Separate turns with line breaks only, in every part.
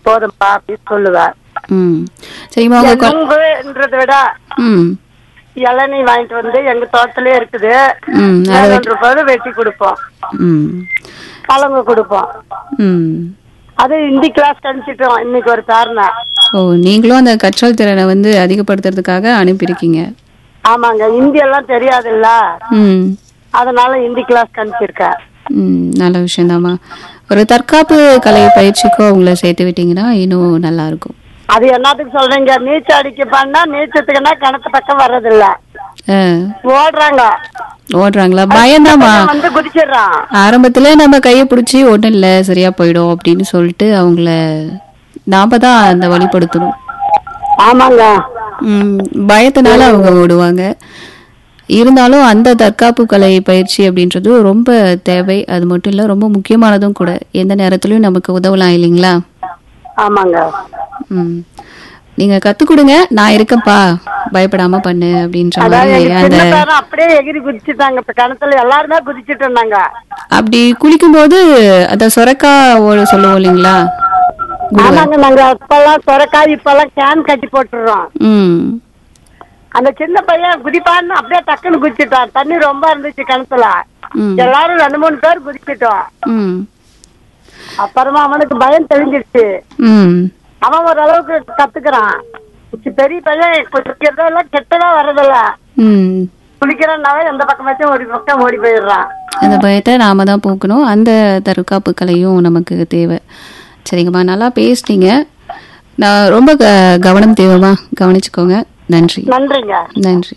போதும்பா அப்படின்னு சொல்லுவேன்
ம் சரிம்மா உங்க கொ-
நுங்குன்றதை விட
ம்
இளநீ வாங்கிட்டு வந்து எங்க தோட்டத்திலே இருக்குது
ம் அதை வெட்டி-
பதினொன்று ரூபாய் வெட்டி கொடுப்போம்
ம்
கலங்க கொடுப்போம்
ம்
அது ஹிந்தி கிளாஸ் கணிச்சிட்டோம் இன்னைக்கு ஒரு காரணம்
ஓ நீங்களும் அந்த கற்றல் திறனை வந்து அதிகப்படுத்துறதுக்காக அனுப்பியிருக்கீங்க
ஆமாங்க ஹிந்தி எல்லாம் தெரியாதுல்ல
ம்
அதனால ஹிந்தி கிளாஸ் கணிச்சிருக்கேன்
ம் நல்ல விஷயம்தாம்மா ஒரு தற்காப்பு கலை பயிற்சிக்கோ உங்களை சேர்த்து விட்டீங்கன்னா இன்னும் நல்லா இருக்கும்
அது என்னத்துக்கு சொல்றீங்க நீச்சல் அடிக்க பண்ணா நீச்சத்துக்குன்னா கிணத்து பக்கம் வர்றதில்ல
ஆ,
ஓடுறாங்க
ஓடுறாங்களா பயம்தாம்மா
வந்து குதிச்சிடுறான்
ஆரம்பத்துல நம்ம கையை பிடிச்சி ஒன்றும் இல்லை சரியா போயிடும் அப்படின்னு சொல்லிட்டு அவங்கள நாம தான் அந்த வழிப்படுத்தணும்
ஆமாங்க
ம், பயத்தினால அவங்க ஓடுவாங்க இருந்தாலும் அந்த தற்காப்பு கலை பயிற்சி அப்படின்றது ரொம்ப தேவை அது மட்டும் இல்லை ரொம்ப முக்கியமானதும் கூட எந்த நேரத்துலயும் நமக்கு உதவலாம் இல்லைங்களா
ஆமாங்க
ம் நீங்க கத்து கொடுங்க நான் இருக்கேன்ப்பா பயப்படாம பண்ணு அப்படின்ற
அதான்
மாதிரி
எங்க
அந்த
சின்ன பேரும் அப்படியே எகிரி குதிச்சுட்டாங்க இப்ப கிணத்துல எல்லாருமே குதிச்சிட்டு இருந்தாங்க
அப்படி குளிக்கும்போது அந்த சொரக்கா ஓட சொல்லுவோம் இல்லைங்களா
ஆமாங்க நாங்க அப்பெல்லாம் சொரக்காய் இப்பெல்லாம் கேன் கட்டி போட்டுறோம்
ம்
அந்த சின்ன பையன் குதிப்பான்னு அப்படியே டக்குன்னு குதிச்சிட்டான் தண்ணி ரொம்ப இருந்துச்சு கிணத்துல
ம்
எல்லாரும் ரெண்டு மூணு பேர் குதிச்சிட்டோம்
ம்
அப்புறமா அவனுக்கு பயம் தெரிஞ்சிருச்சு
ம்
அவன் ஓரளவுக்கு கத்துக்கிறான் சி- பெரிய பையன் குளிக்கிறதெல்லாம் கெட்டதா வர்றதில்ல
ம்
குளிக்கிறனாவே எந்த பக்கமாச்சும் ஒரு பக்கம் ஓடி போயிடுறான்
அந்த பயத்தை நாம தான் போக்கணும் அந்த தற்காப்பு கலையும் நமக்கு தேவை சரிங்கம்மா நல்லா பேசுனீங்க நான் ரொம்ப க- கவனம் தேவைமா கவனிச்சுக்கோங்க நன்றி
நன்றிங்க
நன்றி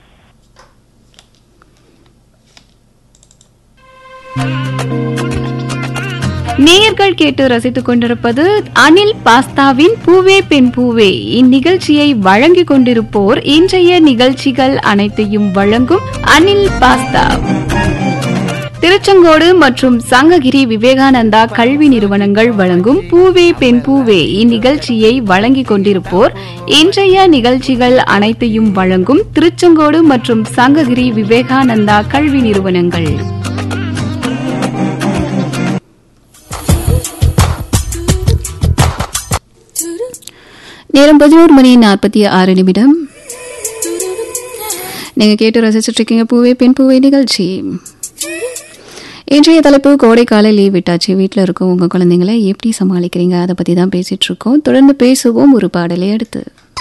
நேயர்கள் கேட்டு ரசித்துக் கொண்டிருப்பது அனில் பாஸ்தாவின் பூவே பெண் பூவே இந்நிகழ்ச்சியை வழங்கிக் கொண்டிருப்போர் இன்றைய நிகழ்ச்சிகள் அனைத்தையும் வழங்கும் அனில் பாஸ்தா திருச்செங்கோடு மற்றும் சங்ககிரி விவேகானந்தா கல்வி நிறுவனங்கள் வழங்கும் பூவே பெண் பூவே இந்நிகழ்ச்சியை வழங்கிக் கொண்டிருப்போர் இன்றைய நிகழ்ச்சிகள் அனைத்தையும் வழங்கும் திருச்செங்கோடு மற்றும் சங்ககிரி விவேகானந்தா கல்வி நிறுவனங்கள் நேரம் பதினோரு மணி நாற்பத்தி ஆறு நிமிடம் நீங்க கேட்டு ரசிச்சுட்டு இருக்கீங்க பூவே பெண் பூவே நிகழ்ச்சி இன்றைய தலைப்பு கோடைக்கால லீவ் விட்டாச்சு வீட்டில் இருக்கும் உங்க குழந்தைங்களை எப்படி சமாளிக்கிறீங்க அதை பத்தி தான் பேசிட்டு இருக்கோம் தொடர்ந்து பேசுவோம் ஒரு பாடலை அடுத்து